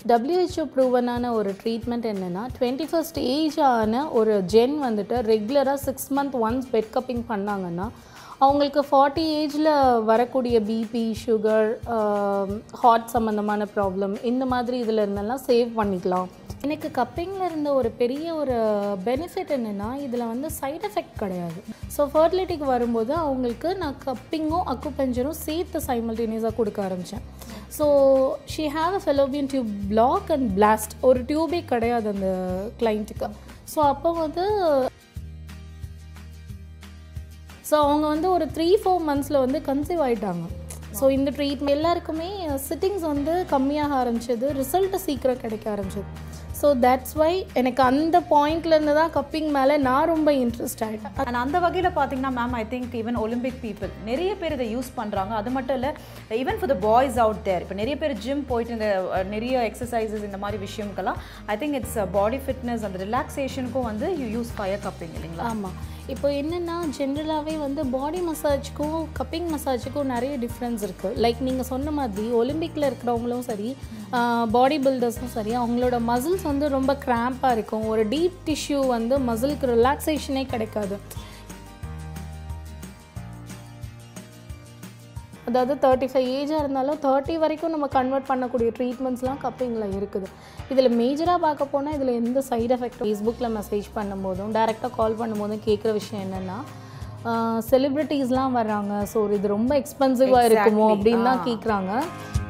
WHO ப்ரூவனான ஒரு treatment என்னென்னா twenty first age ஆன ஒரு ஜென் வந்துட்டு ரெகுலராக six month once wet cupping பண்ணாங்கன்னா அவங்களுக்கு ஃபார்ட்டி ஏஜில் வரக்கூடிய பிபி சுகர் ஹார்ட் சம்மந்தமான ப்ராப்ளம் இந்த மாதிரி இதில் இருந்தெல்லாம் சேவ் பண்ணிக்கலாம் எனக்கு கப்பிங்கில் இருந்த ஒரு பெரிய ஒரு பெனிஃபிட் என்னென்னா இதில் வந்து சைடு எஃபெக்ட் கிடையாது ஸோ ஃபர்டிலிட்டிக்கு வரும்போது அவங்களுக்கு நான் கப்பிங்கும் அக்குபஞ்சரும் சேர்த்து சைமல்டேனியஸாக கொடுக்க ஆரம்பித்தேன் so she have a fallopian tube block and blast ஒரு டியூபே கிடையாது அந்த கிளைண்ட்டுக்கு ஸோ அப்போ வந்து ஸோ அவங்க வந்து ஒரு த்ரீ ஃபோர் மந்த்ஸில் வந்து கன்சீவ் ஆகிட்டாங்க ஸோ இந்த ட்ரீட்மெண்ட் எல்லாருக்குமே சிட்டிங்ஸ் வந்து கம்மியாக ஆரம்பிச்சது ரிசல்ட் சீக்கிரம் கிடைக்க ஆரம்பிச்சது ஸோ தட்ஸ் வை எனக்கு அந்த பாயிண்ட்லேருந்து தான் கப்பிங் மேலே நான் ரொம்ப இன்ட்ரெஸ்ட் ஆகிட்டேன் அண்ட் அந்த வகையில் பார்த்தீங்கன்னா ma'am I think even Olympic people நிறைய பேர் இதை யூஸ் பண்ணுறாங்க அது மட்டும் இல்லை even for the boys out there இப்போ நிறைய பேர் ஜிம் போயிட்டு இந்த அஹ், நிறைய எக்ஸசைசஸ் இந்த மாதிரி விஷயம்க்கெல்லாம் I think it's body fitness அந்த ரிலாக்ஸேஷனுக்கும் வந்து யூ யூஸ் ஃபயர் கப்பிங் இல்லைங்களா ஆமாம் இப்போ என்னென்னா ஜென்ரலாகவே வந்து பாடி மசாஜுக்கும் கப்பிங் மசாஜுக்கும் நிறைய டிஃப்ரென்ஸ் இருக்குது லைக் நீங்கள் சொன்ன மாதிரி ஒலிம்பிக்கில் இருக்கிறவங்களும் சரி பாடி பில்டர்ஸும் சரி அவங்களோட மசில்ஸ் வந்து ரொம்ப கிராம்பாக இருக்கும் ஒரு டீப் டிஷ்யூ வந்து மசிலுக்கு ரிலாக்ஸேஷனே கிடைக்காது அதாவது தேர்ட்டி ஃபைவ் ஏஜாக இருந்தாலும் தேர்ட்டி வரைக்கும் நம்ம கன்வெர்ட் பண்ணக்கூடிய ட்ரீட்மெண்ட்ஸ்லாம் கப்பிங்கில் இருக்குது இதில் மேஜராக பார்க்க போனால் இதில் எந்த சைடு எஃபெக்ட் ஃபேஸ்புக்கில் மெசேஜ் பண்ணும்போதும் டேரெக்டாக கால் பண்ணும்போதும் கேட்குற விஷயம் என்னென்னா செலிப்ரிட்டிஸ்லாம் வர்றாங்க ஸோ இது ரொம்ப எக்ஸ்பென்சிவாக இருக்குமோ Exactly. அப்படின்னு தான் ஆ. கேட்குறாங்க